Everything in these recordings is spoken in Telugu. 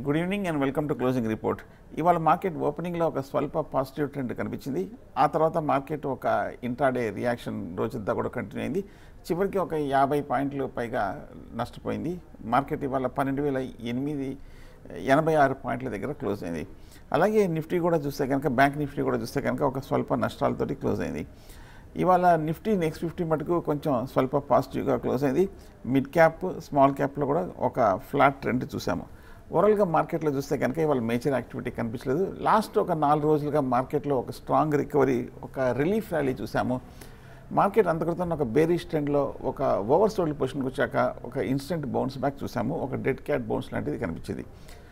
good evening and welcome to closing report ఇవాళ మార్కెట్ ఓపెనింగ్లో ఒక స్వల్ప పాజిటివ్ ట్రెండ్ కనిపించింది ఆ తర్వాత మార్కెట్ ఒక ఇంట్రాడే రియాక్షన్ రోజంతా కూడా కంటిన్యూ అయింది చివరికి ఒక యాభై పాయింట్లు పైగా నష్టపోయింది మార్కెట్ ఇవాళ పన్నెండు వేల ఎనిమిది ఎనభై ఆరు పాయింట్ల దగ్గర క్లోజ్ అయింది అలాగే నిఫ్టీ కూడా చూస్తే కనుక బ్యాంక్ నిఫ్టీ కూడా చూస్తే కనుక ఒక స్వల్ప నష్టాలతోటి క్లోజ్ అయింది ఇవాళ నిఫ్టీ నెక్స్ట్ ఫిఫ్టీ మటుకు కొంచెం స్వల్ప పాజిటివ్గా క్లోజ్ అయింది మిడ్ క్యాప్ స్మాల్ క్యాప్లో కూడా ఒక ఫ్లాట్ ట్రెండ్ చూసాము ఓవరాల్గా మార్కెట్లో చూస్తే కనుక ఇవాళ మేజర్ యాక్టివిటీ కనిపించలేదు లాస్ట్ ఒక నాలుగు రోజులుగా మార్కెట్లో ఒక స్ట్రాంగ్ రికవరీ ఒక రిలీఫ్ ర్యాలీ చూసాము మార్కెట్ అంతక్రితం ఒక బేరిష్ ట్రెండ్లో ఒక ఓవర్ సోల్డ్ పొజిషన్కి వచ్చాక ఒక ఇన్స్టెంట్ బౌన్స్ బ్యాక్ చూసాము ఒక డెడ్ క్యాట్ బౌన్స్ లాంటిది కనిపించింది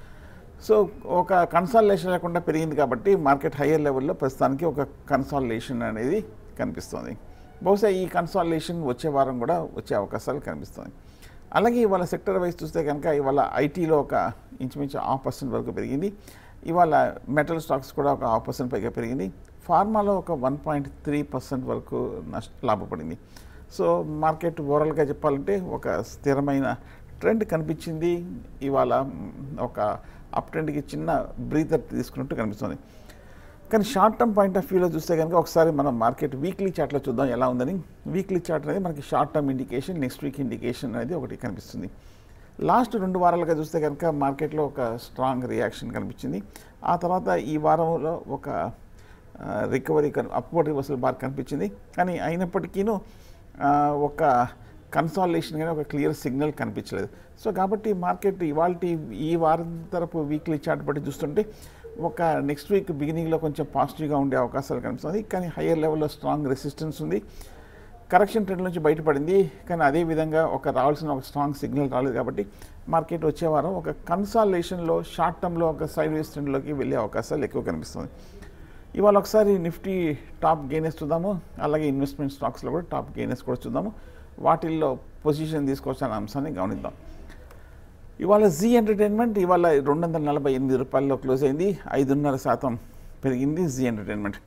సో ఒక కన్సాలిడేషన్ లేకుండా పెరిగింది కాబట్టి మార్కెట్ హయ్యర్ లెవెల్లో ప్రస్తుతానికి ఒక కన్సాలిడేషన్ అనేది కనిపిస్తుంది బహుశా ఈ కన్సాలిడేషన్ వచ్చే వారం కూడా వచ్చే అవకాశాలు కనిపిస్తుంది అలాగే ఇవాళ సెక్టర్ వైజ్ చూస్తే కనుక ఇవాళ ఐటీలో ఒక ఇంచుమించు హాఫ్ పర్సెంట్ వరకు పెరిగింది ఇవాళ మెటల్ స్టాక్స్ కూడా ఒక హాఫ్ పర్సెంట్ పైగా పెరిగింది ఫార్మాలో ఒక వన్ పాయింట్ త్రీ పర్సెంట్ వరకు నష్ట లాభపడింది సో మార్కెట్ ఓవరాల్గా చెప్పాలంటే ఒక స్థిరమైన ట్రెండ్ కనిపించింది ఇవాళ ఒక అప్ ట్రెండ్కి చిన్న బ్రీతర్ తీసుకున్నట్టు కనిపిస్తుంది కానీ షార్ట్ టర్మ్ పాయింట్ ఆఫ్ వ్యూలో చూస్తే కనుక ఒకసారి మనం మార్కెట్ వీక్లీ చార్ట్లో చూద్దాం ఎలా ఉందని వీక్లీ చార్ట్ అనేది మనకి short term indication next week indication అనేది ఒకటి కనిపిస్తుంది లాస్ట్ రెండు వారాలుగా చూస్తే కనుక మార్కెట్లో ఒక స్ట్రాంగ్ రియాక్షన్ కనిపించింది ఆ తర్వాత ఈ వారంలో ఒక రికవరీ అప్వర్డ్ రివర్సల్ బార్ కనిపించింది కానీ అయినప్పటికీను ఒక కన్సాలేషన్ కానీ ఒక క్లియర్ సిగ్నల్ కనిపించలేదు సో కాబట్టి మార్కెట్ ఇవాళ ఈ వారం తరపు వీక్లీ చార్ట్ బట్టి చూస్తుంటే ఒక నెక్స్ట్ వీక్ బిగినింగ్లో కొంచెం పాజిటివ్గా ఉండే అవకాశాలు కనిపిస్తుంది కానీ హయ్యర్ లెవెల్లో స్ట్రాంగ్ రెసిస్టెన్స్ ఉంది కరెక్షన్ ట్రెండ్ నుంచి బయటపడింది కానీ అదే విధంగా ఒక రావాల్సిన ఒక స్ట్రాంగ్ సిగ్నల్ రాలేదు కాబట్టి మార్కెట్ వచ్చే వారం ఒక కన్సాలేషన్లో షార్ట్ టర్మ్లో ఒక సైడ్ వేస్ ట్రెండ్లోకి వెళ్ళే అవకాశాలు ఎక్కువ కనిపిస్తుంది ఇవాళ ఒకసారి నిఫ్టీ టాప్ గెయినెస్ చూద్దాము అలాగే ఇన్వెస్ట్మెంట్ స్టాక్స్లో కూడా టాప్ గెయినెస్ కూడా చూద్దాము వాటిల్లో పొజిషన్ తీసుకోవచ్చనే అంశాన్ని గమనిద్దాం ఇవాళ జీ ఎంటర్టైన్మెంట్ ఇవాళ రెండు వందల నలభై ఎనిమిది రూపాయల్లో క్లోజ్ అయింది ఐదున్నర శాతం పెరిగింది జీ ఎంటర్టైన్మెంట్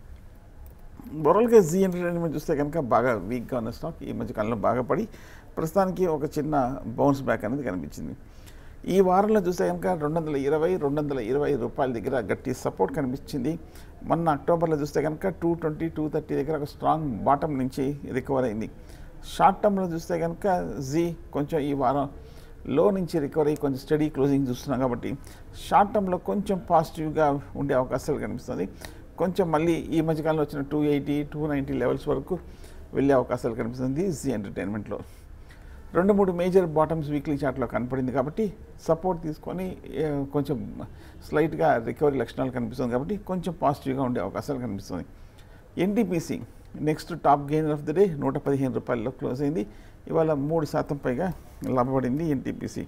ఓవరాల్గా జీ ఎంటర్టైన్మెంట్ చూస్తే కనుక బాగా వీక్గా ఉన్న స్టాక్ ఈ మధ్య కాలంలో బాగా పడి ప్రస్తుతానికి ఒక చిన్న బౌన్స్ బ్యాక్ అనేది కనిపించింది ఈ వారంలో చూస్తే కనుక రెండు వందల ఇరవై రెండు వందల ఇరవై రూపాయల దగ్గర గట్టి సపోర్ట్ కనిపించింది మొన్న అక్టోబర్లో చూస్తే కనుక టూ ట్వంటీ టూ థర్టీ దగ్గర ఒక స్ట్రాంగ్ బాటమ్ నుంచి రికవర్ అయింది షార్ట్ టర్మ్లో చూస్తే కనుక జీ కొంచెం ఈ వారం లో నుంచి రికవరీ కొంచెం స్టడీ క్లోజింగ్ చూస్తున్నాం కాబట్టి షార్ట్ టర్మ్లో కొంచెం పాజిటివ్గా ఉండే అవకాశాలు కనిపిస్తుంది కొంచెం మళ్ళీ ఈ మధ్యకాలంలో వచ్చిన two eighty two ninety levels వరకు వెళ్ళే అవకాశాలు కనిపిస్తుంది జీ ఎంటర్టైన్మెంట్లో రెండు మూడు మేజర్ బాటమ్స్ వీక్లీ చార్ట్లో కనపడింది కాబట్టి సపోర్ట్ తీసుకొని కొంచెం స్లైట్గా రికవరీ లక్షణాలు కనిపిస్తుంది కాబట్టి కొంచెం పాజిటివ్గా ఉండే అవకాశాలు కనిపిస్తుంది NTPC next top gainer of the day నూట పదిహేను రూపాయల్లో క్లోజ్ అయింది ఇవాళ మూడు శాతం పైగా లాభపడింది ఎన్టీపీసీ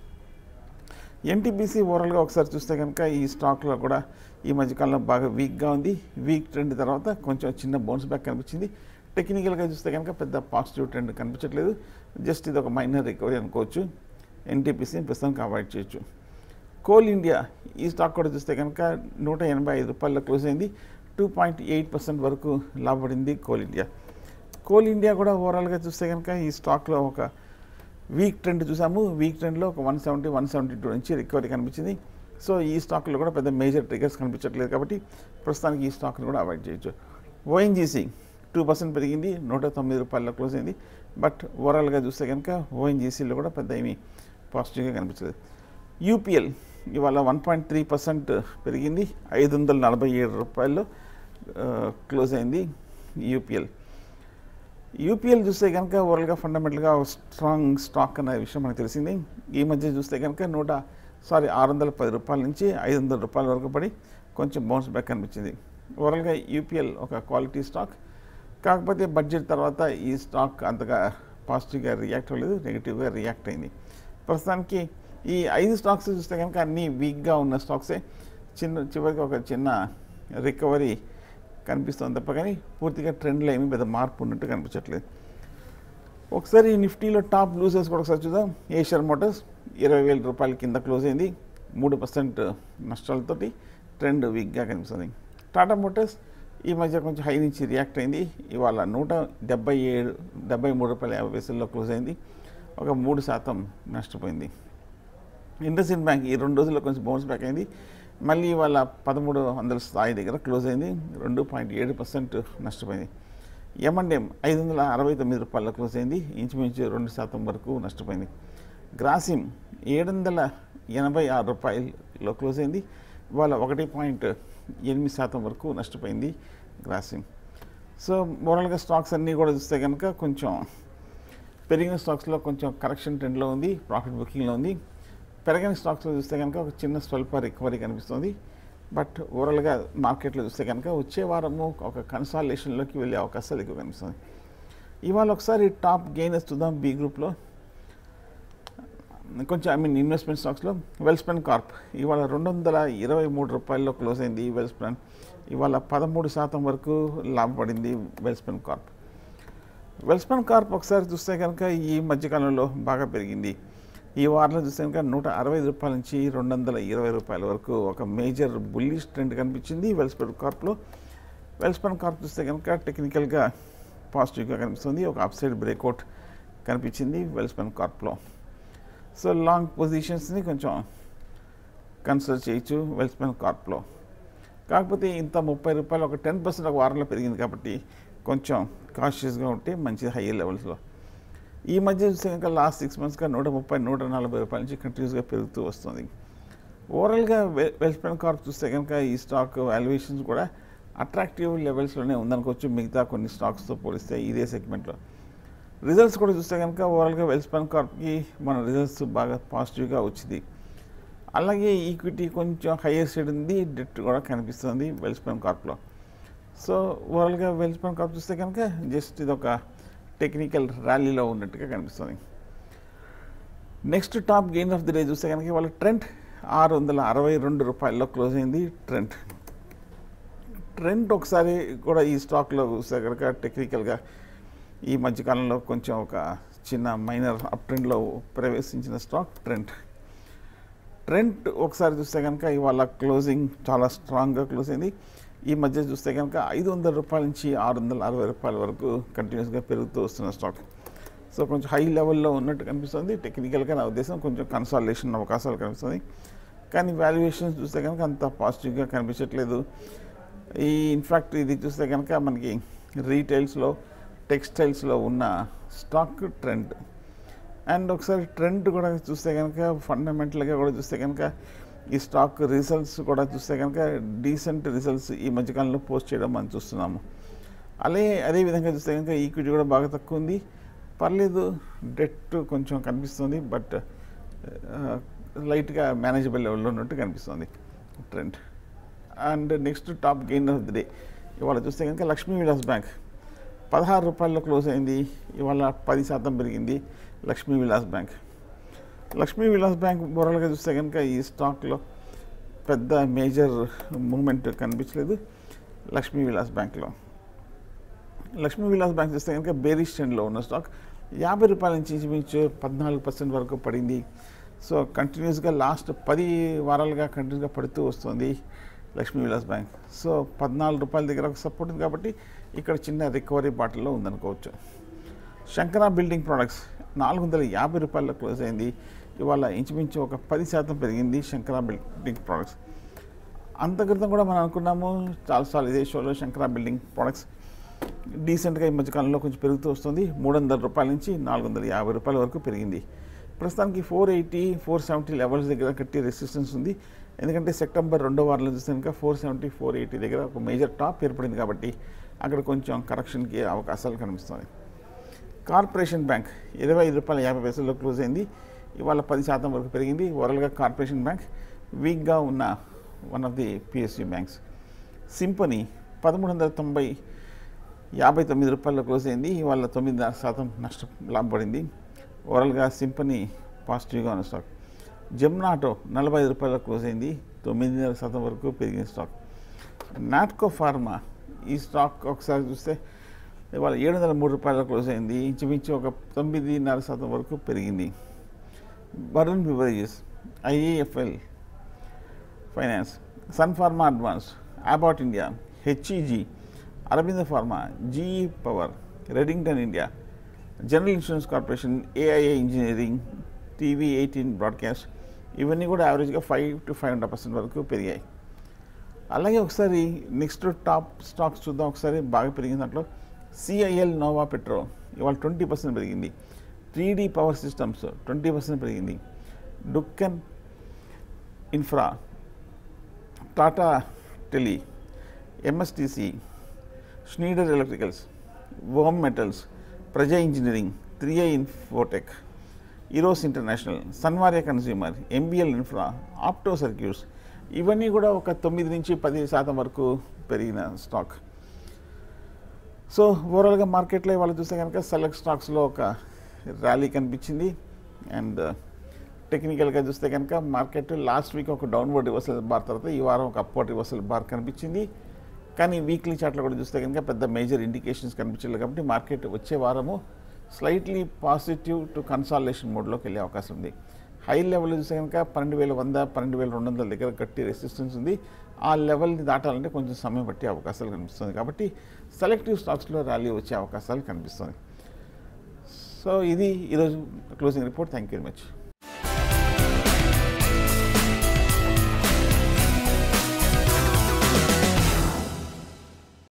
ఎన్టీపీసీ ఓవరాల్గా ఒకసారి చూస్తే కనుక ఈ స్టాక్లో కూడా ఈ మధ్యకాలంలో బాగా వీక్గా ఉంది వీక్ ట్రెండ్ తర్వాత కొంచెం చిన్న బౌన్స్ బ్యాక్ కనిపించింది టెక్నికల్గా చూస్తే కనుక పెద్ద పాజిటివ్ ట్రెండ్ కనిపించట్లేదు జస్ట్ ఇది ఒక మైనర్ రికవరీ అనుకోవచ్చు ఎన్టీపీసీని ప్రస్తుతానికి అవాయిడ్ చేయొచ్చు కోల్ ఇండియా ఈ స్టాక్ కూడా చూస్తే కనుక నూట ఎనభై ఐదు రూపాయల్లో క్లోజ్ అయింది టూ పాయింట్ ఎయిట్ పర్సెంట్ వరకు లాభపడింది కోల్ ఇండియా కోల్ ఇండియా కూడా ఓవరాల్గా చూస్తే కనుక ఈ స్టాక్లో ఒక వీక్ ట్రెండ్ చూసాము వీక్ ట్రెండ్లో ఒక one seventy one seventy two నుంచి రికవరీ కనిపించింది సో ఈ స్టాక్లో కూడా పెద్ద మేజర్ ట్రిగర్స్ కనిపించట్లేదు కాబట్టి ప్రస్తుతానికి ఈ స్టాక్ని కూడా అవాయిడ్ చేయొచ్చు ఓఎన్జీసీ టూ పర్సెంట్ పెరిగింది నూట తొమ్మిది రూపాయల్లో క్లోజ్ అయింది బట్ ఓవరాల్గా చూస్తే కనుక ఓఎన్జీసీలో కూడా పెద్ద ఏమీ పాజిటివ్గా కనిపించలేదు యూపీఎల్ ఇవాళ వన్ పాయింట్ త్రీ పర్సెంట్ పెరిగింది ఐదు వందల నలభై ఏడు రూపాయల్లో క్లోజ్ అయింది యూపీఎల్ యూపీఎల్ చూస్తే కనుక ఓవరాల్గా ఫండమెంటల్గా స్ట్రాంగ్ స్టాక్ అనే విషయం మనకు తెలిసింది ఈ మధ్య చూస్తే కనుక నూట సారీ ఆరు వందల పది రూపాయల నుంచి ఐదు వందల రూపాయల వరకు పడి కొంచెం బౌన్స్ బ్యాక్ కనిపించింది ఓవరాల్గా యూపీఎల్ ఒక క్వాలిటీ స్టాక్ కాకపోతే బడ్జెట్ తర్వాత ఈ స్టాక్ అంతగా పాజిటివ్గా రియాక్ట్ అవ్వలేదు నెగిటివ్గా రియాక్ట్ అయింది ప్రస్తుతానికి ఈ ఐదు స్టాక్స్ చూస్తే కనుక అన్నీ వీక్గా ఉన్న స్టాక్సే చిన్న చివరికి ఒక చిన్న రికవరీ కనిపిస్తుంది తప్ప కానీ పూర్తిగా ట్రెండ్లో ఏమీ పెద్ద మార్పు ఉన్నట్టు కనిపించట్లేదు ఒకసారి నిఫ్టీలో టాప్ లూజర్స్ కూడా ఒకసారి చూద్దాం ఏషియర్ మోటార్స్ ఇరవై వేల రూపాయల కింద క్లోజ్ అయింది మూడు పర్సెంట్ నష్టాలతోటి ట్రెండ్ వీక్గా కనిపిస్తుంది టాటా మోటార్స్ ఈ మధ్య కొంచెం హై నుంచి రియాక్ట్ అయింది ఇవాళ నూట డెబ్బై ఏడు డెబ్బై మూడు రూపాయల యాభై పైసల్లో క్లోజ్ అయింది ఒక మూడు శాతం నష్టపోయింది ఇండస్ఇండ్ బ్యాంక్ ఈ రెండు రోజుల్లో కొంచెం బౌన్స్ బ్యాక్ అయింది మళ్ళీ వాళ్ళ పదమూడు వందల స్థాయి దగ్గర క్లోజ్ అయింది రెండు పాయింట్ ఏడు పర్సెంట్ నష్టపోయింది ఎంఎండ్ఎం ఐదు వందల అరవై తొమ్మిది రూపాయల్లో క్లోజ్ అయింది ఇంచుమించు రెండు శాతం వరకు నష్టపోయింది గ్రాసిమ్ ఏడు వందల ఎనభై ఆరు రూపాయల్లో క్లోజ్ అయింది ఇవాళ ఒకటి పాయింట్ ఎనిమిది శాతం వరకు నష్టపోయింది గ్రాసిమ్ సో ఓవరాల్గా స్టాక్స్ అన్నీ కూడా చూస్తే కనుక కొంచెం పెరిగిన స్టాక్స్లో కొంచెం కరెక్షన్ ట్రెండ్లో ఉంది ప్రాఫిట్ బుకింగ్లో ఉంది పెరగని స్టాక్స్లో చూస్తే కనుక ఒక చిన్న స్వల్ప రికవరీ కనిపిస్తుంది బట్ ఓవరాల్గా మార్కెట్లో చూస్తే కనుక వచ్చే వారము ఒక కన్సాలేషన్లోకి వెళ్ళే అవకాశాలు ఎక్కువ కనిపిస్తుంది ఇవాళ ఒకసారి టాప్ గెయినర్స్ చూద్దాం బి గ్రూప్లో కొంచెం ఐ మీన్ ఇన్వెస్ట్మెంట్ స్టాక్స్లో వెల్స్పెన్ కార్ప్ ఇవాళ రెండు వందల ఇరవై మూడు రూపాయల్లో క్లోజ్ అయింది వెల్స్పెన్ ఇవాళ పదమూడు శాతం వరకు లాభపడింది వెల్స్పెన్ కార్ప్ వెల్స్పెన్ కార్ప్ ఒకసారి చూస్తే కనుక ఈ మధ్యకాలంలో బాగా పెరిగింది ఈ వారంలో చూస్తే కనుక నూట అరవై ఐదు రూపాయల నుంచి రెండు వందల ఇరవై రూపాయల వరకు ఒక మేజర్ బుల్లిష్ ట్రెండ్ కనిపించింది వెల్స్పెన్ కార్ప్లో వెల్స్పెన్ కార్ప్ చూస్తే కనుక టెక్నికల్గా పాజిటివ్గా కనిపిస్తుంది ఒక అప్సైడ్ బ్రేక్అవుట్ కనిపించింది వెల్స్పెన్ కార్ప్లో సో లాంగ్ పొజిషన్స్ని కొంచెం కన్సిడర్ చేయొచ్చు వెల్స్పెన్ కార్ప్లో కాకపోతే ఇంత ముప్పై రూపాయలు ఒక టెన్ పర్సెంట్ ఒక వారంలో పెరిగింది కాబట్టి కొంచెం కాషియస్గా ఉంటే మంచి హై లెవెల్స్లో ఈ మధ్య చూస్తే కనుక లాస్ట్ సిక్స్ మంత్స్గా నూట ముప్పై నూట నలభై రూపాయల నుంచి కంటిన్యూస్గా పెరుగుతూ వస్తుంది ఓవరాల్గా వె వెల్స్పెన్ కార్ప్ చూస్తే కనుక ఈ స్టాక్ వాల్యుయేషన్స్ కూడా అట్రాక్టివ్ లెవెల్స్లోనే ఉందనుకోవచ్చు మిగతా కొన్ని స్టాక్స్తో పోలిస్తే ఇదే సెగ్మెంట్లో రిజల్ట్స్ కూడా చూస్తే కనుక ఓవరాల్గా వెల్స్పెన్ కార్ప్కి మన రిజల్ట్స్ బాగా పాజిటివ్గా వచ్చింది అలాగే ఈక్విటీ కొంచెం హయ్యర్ సైడ్ ఉంది డెట్ కూడా కనిపిస్తుంది వెల్స్పెన్ కార్ప్లో సో ఓవరాల్గా వెల్స్పెన్ కార్ప్ చూస్తే కనుక జస్ట్ ఇది ఒక టెక్నికల్ ర్యాలీలో ఉన్నట్టుగా కనిపిస్తుంది next top gain of the day చూస్తే కనుక వాళ్ళ ట్రెండ్ ఆరు వందల అరవై రెండు రూపాయల్లో క్లోజ్ అయింది ట్రెండ్ ట్రెండ్ ఒకసారి కూడా ఈ స్టాక్లో చూస్తే కనుక టెక్నికల్గా ఈ మధ్యకాలంలో కొంచెం ఒక చిన్న మైనర్ అప్ ట్రెండ్లో ప్రవేశించిన స్టాక్ ట్రెండ్ ట్రెండ్ ఒకసారి చూస్తే కనుక ఇవాళ క్లోజింగ్ చాలా స్ట్రాంగ్గా క్లోజ్ అయింది ఈ మధ్య చూస్తే కనుక ఐదు వందల రూపాయల నుంచి ఆరు వందల అరవై రూపాయల వరకు కంటిన్యూస్గా పెరుగుతూ వస్తున్న స్టాక్ సో కొంచెం హై లెవెల్లో ఉన్నట్టు కనిపిస్తుంది టెక్నికల్గా నా ఉద్దేశం కొంచెం కన్సాలేషన్ అవకాశాలు కనిపిస్తుంది కానీ వాల్యుయేషన్స్ చూస్తే కనుక అంత పాజిటివ్గా కనిపించట్లేదు ఈ ఇన్ఫ్యాక్ట్ ఇది చూస్తే కనుక మనకి రీటైల్స్లో టెక్స్టైల్స్లో ఉన్న స్టాక్ ట్రెండ్ అండ్ ఒకసారి ట్రెండ్ కూడా చూస్తే కనుక ఫండమెంటల్గా కూడా చూస్తే కనుక ఈ స్టాక్ రిజల్ట్స్ కూడా చూస్తే కనుక డీసెంట్ రిజల్ట్స్ ఈ మధ్యకాలంలో పోస్ట్ చేయడం మనం చూస్తున్నాము అలాగే అదే విధంగా చూస్తే కనుక ఈక్విటీ కూడా బాగా తక్కువ ఉంది పర్లేదు డెట్ కొంచెం కనిపిస్తుంది బట్ లైట్గా మేనేజబుల్ లెవెల్లో ఉన్నట్టు కనిపిస్తుంది trend and next top gain of the day ఇవాళ చూస్తే కనుక లక్ష్మీ విలాస్ బ్యాంక్ పదహారు రూపాయల్లో క్లోజ్ అయింది ఇవాళ పది శాతం పెరిగింది లక్ష్మీ విలాస్ బ్యాంక్ లక్ష్మీ విలాస్ బ్యాంక్ ఓవరాల్గా చూస్తే కనుక ఈ స్టాక్లో పెద్ద మేజర్ మూమెంట్ కనిపించలేదు లక్ష్మీ విలాస్ బ్యాంక్లో లక్ష్మీ విలాస్ బ్యాంక్ చూస్తే కనుక బేరీ స్టాండ్లో ఉన్న స్టాక్ యాభై రూపాయల నుంచి ఇంచుమించు పద్నాలుగు పర్సెంట్ వరకు పడింది సో కంటిన్యూస్గా లాస్ట్ పది వారాలుగా కంటిన్యూస్గా పడుతూ వస్తుంది లక్ష్మీ విలాస్ బ్యాంక్ సో పద్నాలుగు రూపాయల దగ్గర ఒక సపోర్ట్ ఉంది కాబట్టి ఇక్కడ చిన్న రికవరీ బాటిల్లో ఉందనుకోవచ్చు శంకర బిల్డింగ్ ప్రొడక్ట్స్ నాలుగు వందల యాభై రూపాయల్లో క్లోజ్ అయింది ఇవాళ ఇంచుమించు ఒక పది శాతం పెరిగింది శంకర బిల్డింగ్ ప్రొడక్ట్స్ అంత క్రితం కూడా మనం అనుకున్నాము చాలాసార్లు ఇదే షోలో శంకర బిల్డింగ్ ప్రొడక్ట్స్ డీసెంట్గా ఈ మధ్యకాలంలో కొంచెం పెరుగుతూ వస్తుంది మూడు వందల రూపాయల నుంచి నాలుగు వందల యాభై రూపాయల వరకు పెరిగింది ప్రస్తుతానికి four eighty four seventy levels దగ్గర కట్టి రెసిస్టెన్స్ ఉంది ఎందుకంటే సెప్టెంబర్ రెండో వారంలో చూస్తే కనుక ఫోర్ సెవెంటీ ఫోర్ ఎయిటీ దగ్గర ఒక మేజర్ టాప్ ఏర్పడింది కాబట్టి అక్కడ కొంచెం కరెక్షన్కి అవకాశాలు కనిపిస్తుంది కార్పొరేషన్ బ్యాంక్ ఇరవై ఐదు రూపాయల యాభై పైసల్లో క్లోజ్ అయింది ఇవాళ పది శాతం వరకు పెరిగింది ఓవరాల్గా కార్పొరేషన్ బ్యాంక్ వీక్గా ఉన్న one of the PSU banks సింపనీ పదమూడు వందల తొంభై యాభై తొమ్మిది రూపాయల్లో క్లోజ్ అయింది ఇవాళ తొమ్మిది శాతం నష్టం లాభపడింది ఓవరాల్గా సింపనీ పాజిటివ్గా ఉన్న స్టాక్ జమునా ఆటో నలభై ఐదు రూపాయల క్లోజ్ అయింది తొమ్మిదిన్నర శాతం వరకు పెరిగిన స్టాక్ నాట్కో ఫార్మా ఈ స్టాక్ ఒకసారి చూస్తే ఇవాళ ఏడు వందల మూడు రూపాయల క్లోజ్ అయింది ఇంచుమించు ఒక తొమ్మిదిన్నర శాతం వరకు పెరిగింది Varun beverages IIFL finance Sun Pharma advance Abbott India HEG Aurobindo pharma GE power Redington India General Insurance Corporation AIA engineering TV eighteen broadcast ఇవన్నీ కూడా యావరేజ్గా five to five hundred percent వరకు పెరిగాయి అలాగే ఒకసారి నెక్స్ట్ టాప్ స్టాక్స్ చూద్దాం ఒకసారి బాగా పెరిగింది దాంట్లో సిఐఎల్ నోవా పెట్రో ఇవాళ ట్వంటీ పర్సెంట్ పెరిగింది three power systems twenty percent పెరిగింది Deccan infra Tata tele MSTC Schneider electricals Om metals Praja engineering three I infotech Eros international Sanwaria consumer MBL infra Opto circuits ఇవన్నీ కూడా ఒక తొమ్మిది నుంచి పది శాతం వరకు పెరిగిన స్టాక్ సో ఓవరాల్గా మార్కెట్లో ఇవాళ చూస్తే కనుక సెలెక్ట్ స్టాక్స్లో ఒక ర్యాలీ కనిపించింది అండ్ టెక్నికల్గా చూస్తే కనుక మార్కెట్ లాస్ట్ వీక్ ఒక డౌన్వర్డ్ రివర్సల్ బార్ తర్వాత ఈ వారం ఒక అప్వర్డ్ రివర్సల్ బార్ కనిపించింది కానీ వీక్లీ చార్ట్లో కూడా చూస్తే కనుక పెద్ద మేజర్ ఇండికేషన్స్ కనిపించలేదు కాబట్టి మార్కెట్ వచ్చే వారము స్లైట్లీ పాజిటివ్ టు కన్సాలేషన్ మోడ్లోకి వెళ్ళే అవకాశం ఉంది హై లెవెల్ చూస్తే కనుక పన్నెండు వేల వంద పన్నెండు వేల రెండు వందల దగ్గర గట్టి రెసిస్టెన్స్ ఉంది ఆ లెవెల్ని దాటాలంటే కొంచెం సమయం పట్టే అవకాశాలు కనిపిస్తుంది కాబట్టి సెలెక్టివ్ స్టాక్స్లో ర్యాలీ వచ్చే అవకాశాలు కనిపిస్తుంది సో ఇది ఈరోజు closing report thank you very much